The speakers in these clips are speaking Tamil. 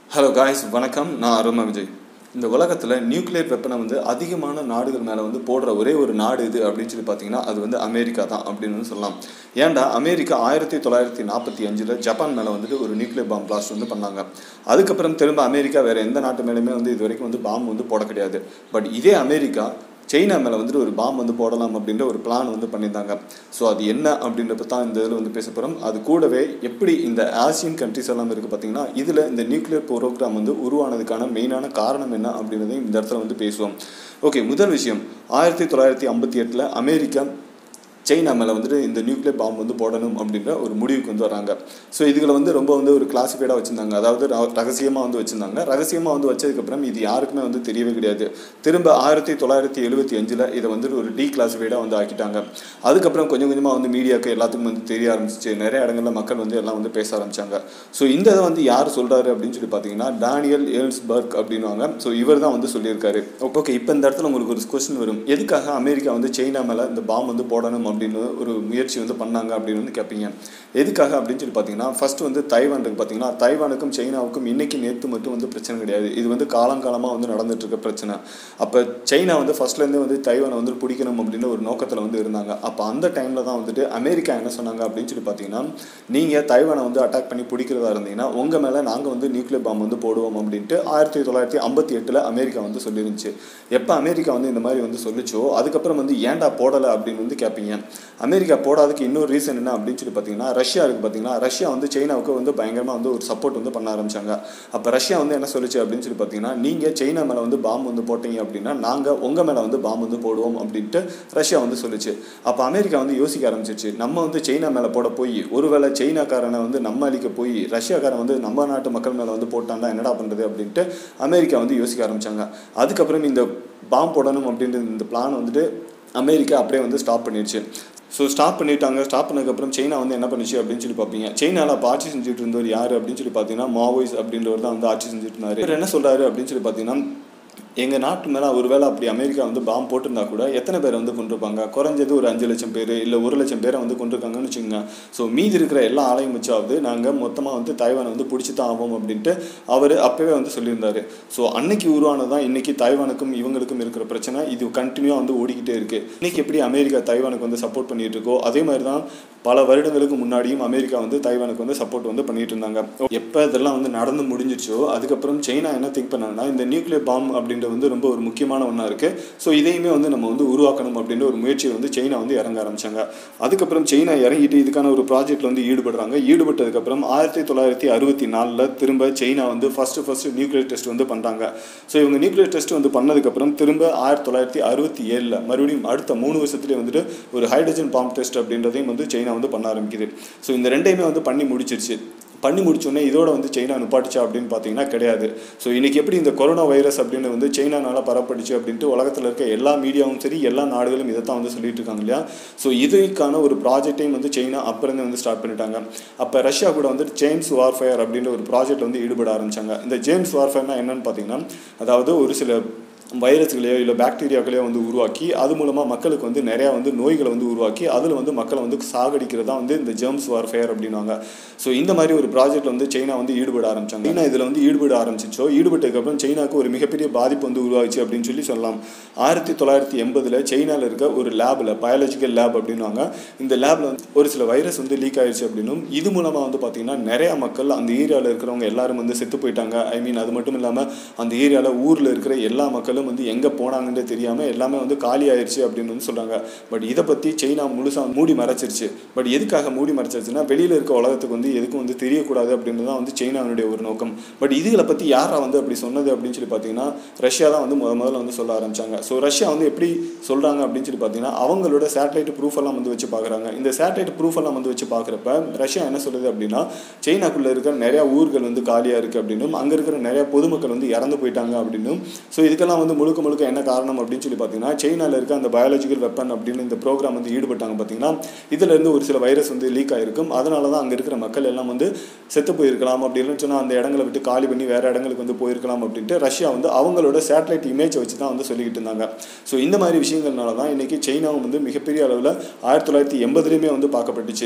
ஹலோ காய்ஸ் வணக்கம் நான் அருமா விஜய் இந்த உலகத்தில் நியூக்ளியர் வெப்பனை வந்து அதிகமான நாடுகள் மேலே வந்து போடுற ஒரே ஒரு நாடு இது அப்படின்னு சொல்லி பார்த்தீங்கன்னா அது வந்து அமெரிக்கா தான் அப்படின்னு வந்து சொல்லலாம் ஏன்டா அமெரிக்கா ஆயிரத்தி தொள்ளாயிரத்தி நாற்பத்தி அஞ்சில் ஜப்பான் மேலே வந்துட்டு ஒரு நியூக்ளியர் பாம் பிளாஸ்ட் வந்து பண்ணாங்க அதுக்கப்புறம் திரும்ப அமெரிக்கா வேறு எந்த நாட்டு மேலேயுமே வந்து இது வரைக்கும் வந்து பாம்பு வந்து போட கிடையாது பட் இதே அமெரிக்கா சைனா மேலே வந்துட்டு ஒரு பாம் வந்து போடலாம் அப்படின்ற ஒரு பிளான் வந்து பண்ணியிருந்தாங்க ஸோ அது என்ன அப்படின்றப்ப தான் இந்த இதில் வந்து பேச போகிறோம் அது கூடவே எப்படி இந்த ஆசியன் கண்ட்ரிஸ் எல்லாம் இருக்குது பார்த்தீங்கன்னா இதில் இந்த நியூக்ளியர் ப்ரோக்ராம் வந்து உருவானதுக்கான மெயினான காரணம் என்ன அப்படின்றதையும் இந்த இடத்துல வந்து பேசுவோம் ஓகே முதல் விஷயம் ஆயிரத்தி தொள்ளாயிரத்தி ஐம்பத்தி எட்டில் அமெரிக்கா சைனா மேலே வந்துட்டு இந்த நியூக்ளியர் பாம்பு வந்து போடணும் அப்படின்ற ஒரு முடிவுக்கு வந்து வராங்க ஸோ இதுகளை வந்து ரொம்ப வந்து ஒரு கிளாசிஃபைடாக வச்சுருந்தாங்க அதாவது ர- ரகசியமாக வந்து வச்சுருந்தாங்க ரகசியமாக வந்து வச்சதுக்கப்புறம் இது யாருக்குமே வந்து தெரியவே கிடையாது திரும்ப ஆயிரத்தி தொள்ளாயிரத்தி எழுபத்தி அஞ்சில் இதை வந்துட்டு ஒரு டீ கிளாசிஃபைடாக வந்து ஆக்கிட்டாங்க அதுக்கப்புறம் கொஞ்சம் கொஞ்சமாக வந்து மீடியாவுக்கு எல்லாத்துக்கும் வந்து தெரிய ஆரம்பிச்சிச்சு நிறைய இடங்கள்ல மக்கள் வந்து எல்லாம் வந்து பேச ஆரம்பிச்சாங்க ஸோ இந்த இதை வந்து யார் சொல்கிறாரு அப்படின்னு சொல்லி பார்த்தீங்கன்னா டேனியல் ஏல்ஸ்பர்க் அப்படின்னுவாங்க ஸோ இவர் தான் வந்து சொல்லியிருக்காரு ஓகே இப்போ இந்த இடத்துல உங்களுக்கு ஒரு கொஸ்டின் வரும் எதுக்காக அமெரிக்கா வந்து சைனா மேலே இந்த பாம் வந்து போடணும் அப்படின்னு ஒரு முயற்சி வந்து பண்ணாங்க அப்படின்னு வந்து கேட்பீங்க எதுக்காக அப்படின்னு சொல்லி பார்த்தீங்கன்னா ஃபர்ஸ்ட் வந்து தைவான் இருக்கு பார்த்தீங்கன்னா தைவானுக்கும் சைனாவுக்கும் இன்னைக்கு நேற்று மட்டும் வந்து பிரச்சனை கிடையாது இது வந்து காலங்காலமாக வந்து நடந்துட்டு இருக்க பிரச்சனை அப்போ சைனா வந்து ஃபர்ஸ்ட்லேருந்தே வந்து தைவானை வந்து பிடிக்கணும் அப்படின்ற ஒரு நோக்கத்தில் வந்து இருந்தாங்க அப்போ அந்த டைமில் தான் வந்துட்டு அமெரிக்கா என்ன சொன்னாங்க அப்படின்னு சொல்லி பார்த்தீங்கன்னா நீங்கள் தைவானை வந்து அட்டாக் பண்ணி பிடிக்கிறதா இருந்தீங்கன்னா உங்கள் மேலே நாங்கள் வந்து நியூக்ளியர் பாம் வந்து போடுவோம் அப்படின்ட்டு ஆயிரத்தி தொள்ளாயிரத்தி ஐம்பத்தி எட்டில் அமெரிக்கா வந்து சொல்லிருந்துச்சு எப்போ அமெரிக்கா வந்து இந்த மாதிரி வந்து சொல்லிச்சோ அதுக்கப்புறம் வந்து ஏன்டா போடலை அப்படின்னு வந்து கேட்பீங்க அமெரிக்கா போடாததுக்கு இன்னொரு ரீசன் என்ன அப்படின்னு சொல்லி பார்த்தீங்கன்னா ரஷ்யா இருக்குது பார்த்தீங்கன்னா ரஷ்யா வந்து சைனாவுக்கு வந்து பயங்கரமாக வந்து ஒரு சப்போர்ட் வந்து பண்ண ஆரம்பிச்சாங்க அப்போ ரஷ்யா வந்து என்ன சொல்லுச்சு அப்படின்னு சொல்லி பார்த்தீங்கன்னா நீங்கள் சைனா மேலே வந்து பாம்பு வந்து போட்டீங்க அப்படின்னா நாங்கள் உங்கள் மேலே வந்து பாம்பு வந்து போடுவோம் அப்படின்ட்டு ரஷ்யா வந்து சொல்லுச்சு அப்போ அமெரிக்கா வந்து யோசிக்க ஆரம்பிச்சிச்சு நம்ம வந்து சைனா மேலே போட போய் ஒருவேளை சைனாக்காரனை வந்து நம்ம அழிக்க போய் ரஷ்யாக்காரன் வந்து நம்ம நாட்டு மக்கள் மேலே வந்து போட்டான்னா என்னடா பண்ணுறது அப்படின்ட்டு அமெரிக்கா வந்து யோசிக்க ஆரம்பிச்சாங்க அதுக்கப்புறம் இந்த பாம்பு போடணும் அப்படின்ற இந்த பிளான் வந்துட்டு அமெரிக்கா அப்படியே வந்து ஸ்டாப் பண்ணிடுச்சு ஸோ ஸ்டாப் பண்ணிட்டாங்க ஸ்டாப் பண்ணதுக்கப்புறம் சைனா வந்து என்ன பண்ணுச்சு அப்படின்னு சொல்லி பார்ப்பீங்க சைனாவில் அப்போ ஆட்சி செஞ்சுட்டு இருந்தவர் யார் அப்படின்னு சொல்லி பார்த்தீங்கன்னா மாவோயிஸ் அப்படின்றவர் தான் வந்து ஆட்சி செஞ்சுட்டு இருந்தார் இவர் என்ன சொல்றாரு அப்படின்னு சொல்லி பார்த்தீங்கன்னா எங்கள் நாட்டு மேலே ஒருவேளை அப்படி அமெரிக்கா வந்து பாம்பு போட்டிருந்தா கூட எத்தனை பேர் வந்து கொண்டிருப்பாங்க குறைஞ்சது ஒரு அஞ்சு லட்சம் பேர் இல்லை ஒரு லட்சம் பேரை வந்து கொண்டிருக்காங்கன்னு வச்சுக்கோங்க ஸோ மீதி இருக்கிற எல்லா ஆலையும் வச்சாவது நாங்கள் மொத்தமாக வந்து தைவானை வந்து பிடிச்சி தான் ஆவோம் அப்படின்ட்டு அவர் அப்போவே வந்து சொல்லியிருந்தாரு ஸோ அன்னைக்கு உருவானது தான் இன்னைக்கு தைவானுக்கும் இவங்களுக்கும் இருக்கிற பிரச்சனை இது கண்டினியூவாக வந்து ஓடிக்கிட்டே இருக்கு இன்னைக்கு எப்படி அமெரிக்கா தைவானுக்கு வந்து சப்போர்ட் பண்ணிட்டு இருக்கோ அதே மாதிரி தான் பல வருடங்களுக்கு முன்னாடியும் அமெரிக்கா வந்து தைவானுக்கு வந்து சப்போர்ட் வந்து பண்ணிட்டு இருந்தாங்க எப்போ இதெல்லாம் வந்து நடந்து முடிஞ்சிருச்சோ அதுக்கப்புறம் சைனா என்ன திங்க் பண்ணாங்கன்னா இந்த நியூக்ளியர் பாம் அப்படின்ற வந்து ரொம்ப ஒரு முக்கியமான ஒன்றா இருக்குது ஸோ இதையுமே வந்து நம்ம வந்து உருவாக்கணும் அப்படின்ற ஒரு முயற்சியை வந்து சைனா வந்து இறங்க ஆரம்பிச்சாங்க அதுக்கப்புறம் சைனா இறங்கிட்டு இதுக்கான ஒரு ப்ராஜெக்ட்ல வந்து ஈடுபடுறாங்க ஈடுபட்டதுக்கப்புறம் ஆயிரத்தி தொள்ளாயிரத்தி அறுபத்தி நாலில் திரும்ப சைனா வந்து ஃபர்ஸ்ட் ஃபர்ஸ்ட் நியூக்ளியர் டெஸ்ட் வந்து பண்ணுறாங்க ஸோ இவங்க நியூக்ளியர் டெஸ்ட் வந்து பண்ணதுக்கப்புறம் திரும்ப ஆயிரத்தி தொள்ளாயிரத்தி அறுபத்தி ஏழில் மறுபடியும் அடுத்த மூணு வருஷத்துலேயே வந்துட்டு ஒரு ஹைட்ரஜன் பாம்ப் டெஸ்ட் அப்படின்றதையும் வந்து சைனா வந்து பண்ண ஆரம்பிக்குது ஸோ இந்த ரெண்டையுமே வந்து பண்ணி முடிச்சிருச்சு பண்ணி முடிச்சோடனே இதோட வந்து சைனா நிப்பாட்டுச்சா அப்படின்னு பார்த்தீங்கன்னா கிடையாது ஸோ இன்னைக்கு எப்படி இந்த கொரோனா வைரஸ் அப்படின்னு வந்து சைனானால பரப்பட்டுச்சு அப்படின்ட்டு உலகத்தில் இருக்க எல்லா மீடியாவும் சரி எல்லா நாடுகளும் இதை தான் வந்து சொல்லிட்டு இருக்காங்க இல்லையா ஸோ இதுக்கான ஒரு ப்ராஜெக்டையும் வந்து சைனா அப்புறம் வந்து ஸ்டார்ட் பண்ணிட்டாங்க அப்போ ரஷ்யா கூட வந்து ஜேம்ஸ் வார்ஃபயர் அப்படின்ற ஒரு ப்ராஜெக்ட் வந்து ஈடுபட ஆரம்பிச்சாங்க இந்த ஜேம்ஸ் வார்ஃபயர்னா என்னன்னு பார்த்தீங்கன்னா அதாவது ஒரு சில வைரஸ்களையோ இல்லை பாக்டீரியாக்களையோ வந்து உருவாக்கி அது மூலமாக மக்களுக்கு வந்து நிறையா வந்து நோய்களை வந்து உருவாக்கி அதில் வந்து மக்களை வந்து சாகடிக்கிறது தான் வந்து இந்த ஜெர்ம்ஸ் வார்ஃபேர் அப்படின்னாங்க ஸோ இந்த மாதிரி ஒரு ப்ராஜெக்ட் வந்து சைனா வந்து ஈடுபட ஆரம்பிச்சாங்க சைனா இதில் வந்து ஈடுபட ஆரம்பிச்சிச்சோ ஈடுபட்டதுக்கப்புறம் சைனாக்கு ஒரு மிகப்பெரிய பாதிப்பு வந்து உருவாச்சு அப்படின்னு சொல்லி சொல்லலாம் ஆயிரத்தி தொள்ளாயிரத்தி எண்பதில் சைனாவில் இருக்க ஒரு லேபில் பயாலஜிக்கல் லேப் அப்படின்னுவாங்க இந்த லேபில் வந்து ஒரு சில வைரஸ் வந்து லீக் ஆயிடுச்சு அப்படின்னும் இது மூலமாக வந்து பார்த்தீங்கன்னா நிறையா மக்கள் அந்த ஏரியாவில் இருக்கிறவங்க எல்லாரும் வந்து செத்து போயிட்டாங்க ஐ மீன் அது மட்டும் இல்லாமல் அந்த ஏரியாவில் ஊரில் இருக்கிற எல்லா மக்களும் வந்து எங்கே போனாங்கன்னு தெரியாமல் எல்லாமே வந்து காலி ஆயிடுச்சு அப்படின்னு வந்து சொல்கிறாங்க பட் இதை பற்றி சைனா முழுசாக மூடி மறைச்சிருச்சு பட் எதுக்காக மூடி மறைச்சிருச்சுன்னா வெளியில் இருக்க உலகத்துக்கு வந்து எதுக்கும் வந்து தெரியக்கூடாது அப்படின்னு தான் வந்து சைனாவுடைய ஒரு நோக்கம் பட் இதுகளை பற்றி யாரா வந்து அப்படி சொன்னது அப்படின்னு சொல்லி பார்த்தீங்கன்னா ரஷ்யா தான் வந்து முத முதல்ல வந்து சொல்ல ஆரம்பிச்சாங்க ஸோ ரஷ்யா வந்து எப்படி சொல்கிறாங்க அப்படின்னு சொல்லி பார்த்தீங்கன்னா அவங்களோட சேட்டலைட் ப்ரூஃப் எல்லாம் வந்து வச்சு பார்க்குறாங்க இந்த சேட்டலைட் ப்ரூஃப் எல்லாம் வந்து வச்சு பார்க்குறப்ப ரஷ்யா என்ன சொல்லுது அப்படின்னா சைனாக்குள்ளே இருக்கிற நிறையா ஊர்கள் வந்து காலியாக இருக்குது அப்படின்னும் அங்கே இருக்கிற நிறையா பொதுமக்கள் வந்து இறந்து போயிட்டாங்க அப்படின்னும் ஸோ இதுக்கெல்லாம் வந்து முழுக்க முழுக்க என்ன காரணம் அப்படின்னு சொல்லி பார்த்தீங்கன்னா சைனாவில் இருக்க அந்த பயாலஜிக்கல் வெப்பன் அப்படின்னு இந்த ப்ரோக்ராம் வந்து ஈடுபட்டாங்க பார்த்தீங்கன்னா இதுல இருந்து ஒரு சில வைரஸ் வந்து லீக் ஆயிருக்கும் அதனால தான் அங்கே இருக்கிற மக்கள் எல்லாம் வந்து செத்து போயிருக்கலாம் அப்படின்னு சொன்னால் அந்த இடங்களை விட்டு காலி பண்ணி வேற இடங்களுக்கு வந்து போயிருக்கலாம் அப்படின்ட்டு ரஷ்யா வந்து அவங்களோட சேட்டலைட் இமேஜை வச்சு தான் வந்து சொல்லிக்கிட்டு இருந்தாங்க ஸோ இந்த மாதிரி விஷயங்கள்னால தான் இன்னைக்கு சைனாவும் வந்து மிகப்பெரிய அளவில் ஆயிரத்தி தொள்ளாயிரத்தி எண்பதுலேயுமே வந்து பார்க்கப்பட்டுச்சு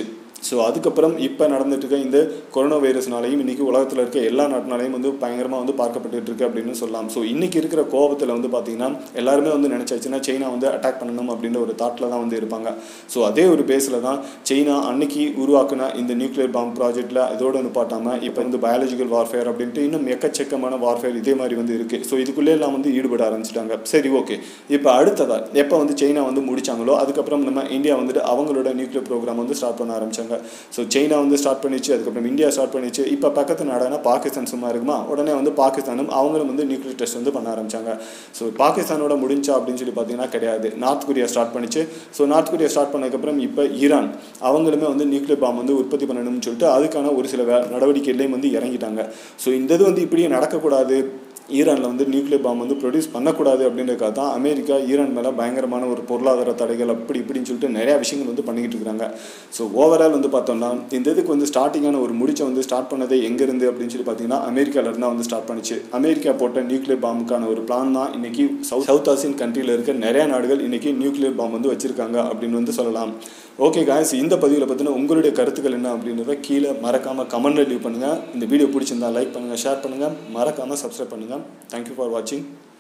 ஸோ அதுக்கப்புறம் இப்போ நடந்துட்டு இருக்க இந்த கொரோனா வைரஸ்னாலையும் இன்றைக்கி உலகத்தில் இருக்க எல்லா நாட்டினாலையும் வந்து பயங்கரமாக வந்து பார்க்கப்பட்டு இருக்கு அப்படின்னு சொல்லலாம் ஸோ இன்றைக்கி இருக்கிற கோபத்தில் வந்து பார்த்திங்கன்னா எல்லாருமே வந்து நினச்சாச்சுன்னா சைனா வந்து அட்டாக் பண்ணணும் அப்படின்ற ஒரு தாட்டில் தான் வந்து இருப்பாங்க ஸோ அதே ஒரு பேஸில் தான் சைனா அன்னைக்கு உருவாக்குன இந்த நியூக்ளியர் பாம் ப்ராஜெக்டில் இதோட நிப்பாட்டாமல் இப்போ வந்து பயாலஜிக்கல் வார்ஃபேர் அப்படின்ட்டு இன்னும் எக்கச்சக்கமான வார்ஃபேர் இதே மாதிரி வந்து இருக்குது ஸோ இதுக்குள்ளே எல்லாம் வந்து ஈடுபட ஆரம்பிச்சிட்டாங்க சரி ஓகே இப்போ அடுத்ததா எப்போ வந்து சைனா வந்து முடிச்சாங்களோ அதுக்கப்புறம் நம்ம இந்தியா வந்துட்டு அவங்களோட நியூக்ளியர் ப்ரோக்ராம் வந்து ஸ்டார்ட் பண்ண ஆரம்பிச்சாங்க ஸோ சைனா வந்து ஸ்டார்ட் பண்ணிச்சு அதுக்கப்புறம் இந்தியா ஸ்டார்ட் பண்ணிச்சு இப்போ பக்கத்து நாடான பாகிஸ்தான் சும்மா இருக்குமா உடனே வந்து பாகிஸ்தானும் அவங்களும் வந்து நியூக்ளியர் டெஸ்ட் வந்து பண்ண ஆரம்பிச்சாங்க ஸோ பாகிஸ்தானோட முடிஞ்சா அப்படின்னு சொல்லி பார்த்தீங்கன்னா கிடையாது நார்த் கொரியா ஸ்டார்ட் பண்ணிச்சு ஸோ நார்த் கொரியா ஸ்டார்ட் பண்ணதுக்கப்புறம் இப்போ ஈரான் அவங்களுமே வந்து நியூக்ளியர் பாம் வந்து உற்பத்தி பண்ணணும்னு சொல்லிட்டு அதுக்கான ஒரு சில வே நடவடிக்கையிலையும் வந்து இறங்கிட்டாங்க ஸோ இந்த இது வந்து இப்படியே நடக்கக்கூடாது ஈரானில் வந்து நியூக்ளியர் பாம் வந்து ப்ரொடியூஸ் பண்ணக்கூடாது அப்படின்றக்காக தான் அமெரிக்கா ஈரான் மேலே பயங்கரமான ஒரு பொருளாதார தடைகள் அப்படி இப்படின்னு சொல்லிட்டு நிறையா விஷயங்கள் வந்து பண்ணிக்கிட்டு இருக்காங்க ஸோ ஓவரால் வந்து பார்த்தோம்னா இந்த இதுக்கு வந்து ஸ்டார்டிங்கான ஒரு முடிச்சை வந்து ஸ்டார்ட் பண்ணதே எங்கேருந்து அப்படின்னு சொல்லி பார்த்தீங்கன்னா அமெரிக்காவிலேருந்து வந்து ஸ்டார்ட் பண்ணிச்சு அமெரிக்கா போட்ட நியூக்ளியர் பாம்புக்கான ஒரு பிளான் தான் இன்றைக்கி சவுத் சவுத் ஆசியன் கண்ட்ரியில் இருக்க நிறையா நாடுகள் இன்றைக்கி நியூக்ளியர் பாம் வந்து வச்சுருக்காங்க அப்படின்னு வந்து சொல்லலாம் ஓகே காய்ஸ் இந்த பதிவில் பற்றின உங்களுடைய கருத்துக்கள் என்ன அப்படின்றத கீழே மறக்காமல் கமெண்ட்டில் லீவ் பண்ணுங்கள் இந்த வீடியோ பிடிச்சிருந்தா லைக் பண்ணுங்கள் ஷேர் பண்ணுங்கள் மறக்காமல் சப்ஸ்கிரைப் பண்ணுங்கள் தேங்க்யூ ஃபார் வாட்சிங்